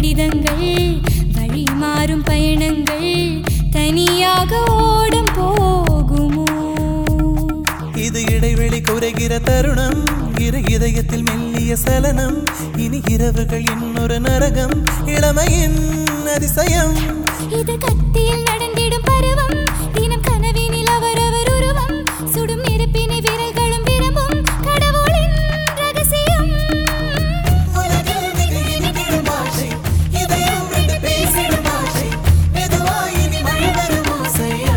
கடிதங்கள் வழி மாறும் பயணங்கள் தனியாக ஓடம் போகுமோ இது இடைவெளி குறைகிற தருணம் இரு இதயத்தில் மெல்லிய சலனம் இனி இரவுகள் இன்னொரு நரகம் இளமையின் அதிசயம் இது கத்தியில் நடந்திடும் பருவம் தினம் கனவினில் அவரவர் உருவம் சுடும் நெருப்பினை விரல்களும் விரும்பும் கடவுளின் ரகசியம் உலகில் மிக இனிக்கிடும் பாஷை, இதயம் ரெண்டு பேசிடும் பாஷை, மெதுவாய் இனி மழை வரும் ஓசையா.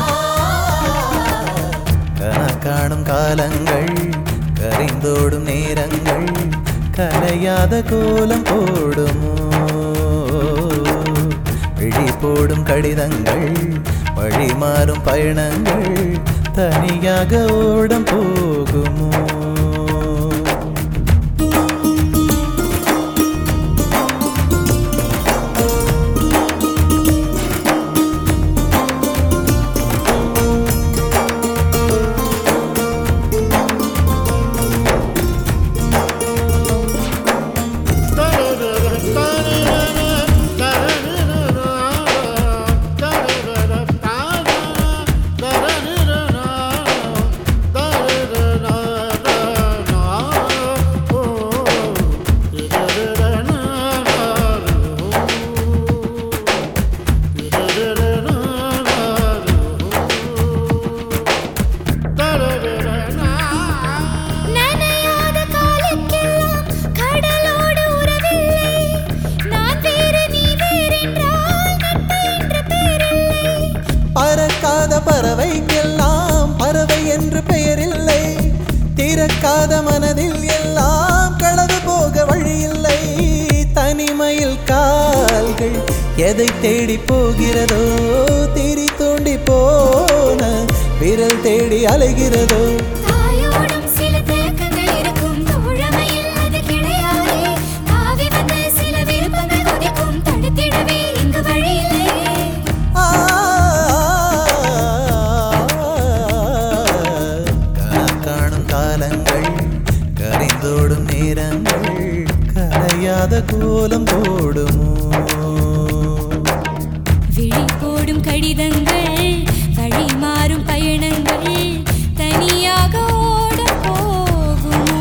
கனா காணும் காலங்கள் கரைந்தோடும் நேரங்கள் கலையாத கோலம் போடுமோ விழி போடும் கடிதங்கள் வழி மாறும் பயணங்கள் தனியாக ஓடம் போகுமோ நனையாத காலுக்கெல்லாம் கடலோடு உறவில்லை நான் வேறு நீ வேறென்றால் நட்பு என்ற பேரில்லை பறக்காத பறவைக்கெல்லாம் பறவை என்று பெயரில்லை திறக்காத மனதில் எல்லாம் களவு போக வழியில்லை தனிமையில் கால்கள் எதை தேடி போகிறதோ திரி தூண்டி போன விரல் தேடி அலைகிறதோ தாயோடும் சில தயக்கங்கள் இருக்கும் தோழமையில் அது கிடையாதே தாவி வந்த சில விருப்பங்கள் உதிக்கும் தடுத்திடவே இங்கு வழியில்லை ஆ, கனா காணும் காலங்கள் கரைந்தோடும் நேரங்கள் கரையாத கோலம் போடுமோ விழி போடும் கடிதங்கள் வழி மாறும் பயணங்கள் தனியாக ஓடம் போகுமோ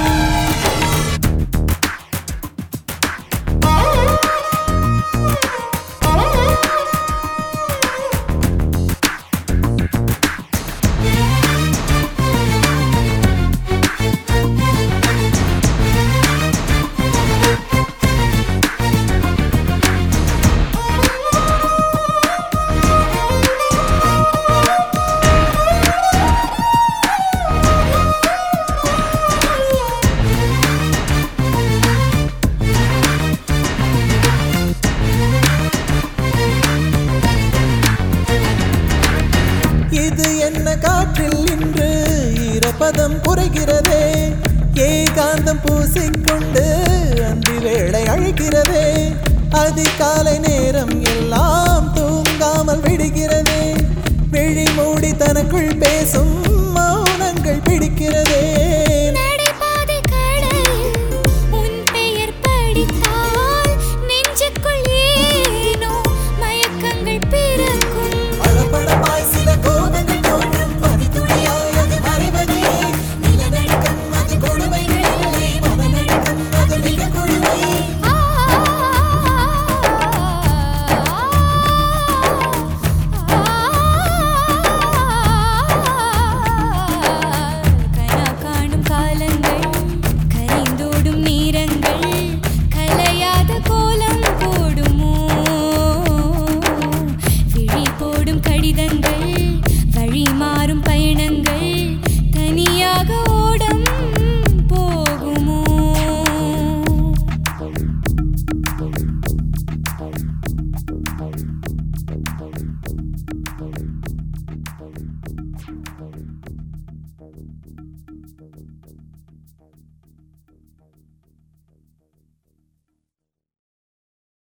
இது என்ன காற்றில் இன்று ஈரப்பதம் குறைகிறதே ஏகாந்தம் பூசிக்கொண்டு அந்தி வேளை அழைக்கிறதே அதிகாலை